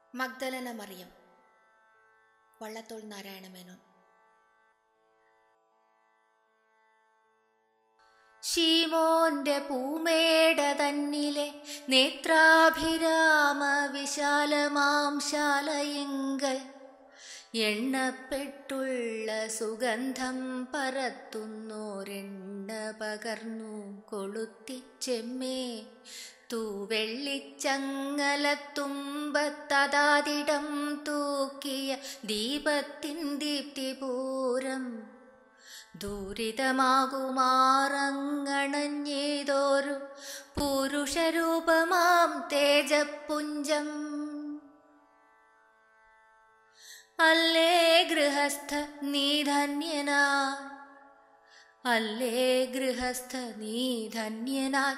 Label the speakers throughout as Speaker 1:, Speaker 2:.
Speaker 1: മഗ്ദലന മറിയം വള്ളത്തോൾ നാരായണ മേനോൻ ശീമോന്റെ പൂമേട തന്നിലെ നേത്രാഭിരാമ വിശാലമാം ശാലയിങ്കൽ എണ്ണപ്പെട്ടുള്ള സുഗന്ധം പരത്തുന്നോരെണ്ണ പകർന്നു കൊളുത്തിച്ചെമ്മേ തൂവെള്ളിച്ചങ്ങലത്തുമ്പത്തതാതിടം തൂക്കിയ ദീപത്തിൻ ദീപ്തിപൂരം ദൂരിതമാകുമാറങ്ങണഞ്ഞേതോരു പുരുഷരൂപമാം തേജപ്പുഞ്ചം അല്ലേ ഗൃഹസ്ഥ നീ ധന്യനായി അല്ലേ ഗൃഹസ്ഥ നീ ധന്യനായി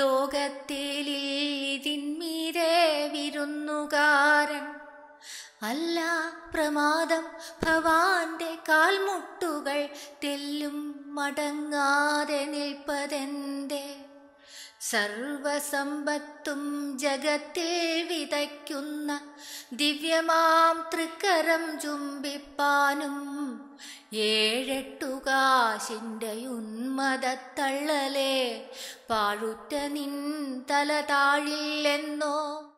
Speaker 1: ലോകത്തേലിതിന്മീരേ വിരുന്നുകാരൻ അല്ല പ്രമാദം ഭവാന്റെ കാൽമുട്ടുകൾ തെല്ലും മടങ്ങാതെ നിൽപ്പതെന്റെ സർവസമ്പത്തും ജഗത്തിൽ വിതയ്ക്കുന്ന ദിവ്യമാം തൃക്കരം ചുംബിപ്പാനും ഏഴെട്ടു കാശിൻ്റെ ഉന്മതത്തള്ളലേ പാഴുറ്റ നിൻ തല താഴില്ലെന്നോ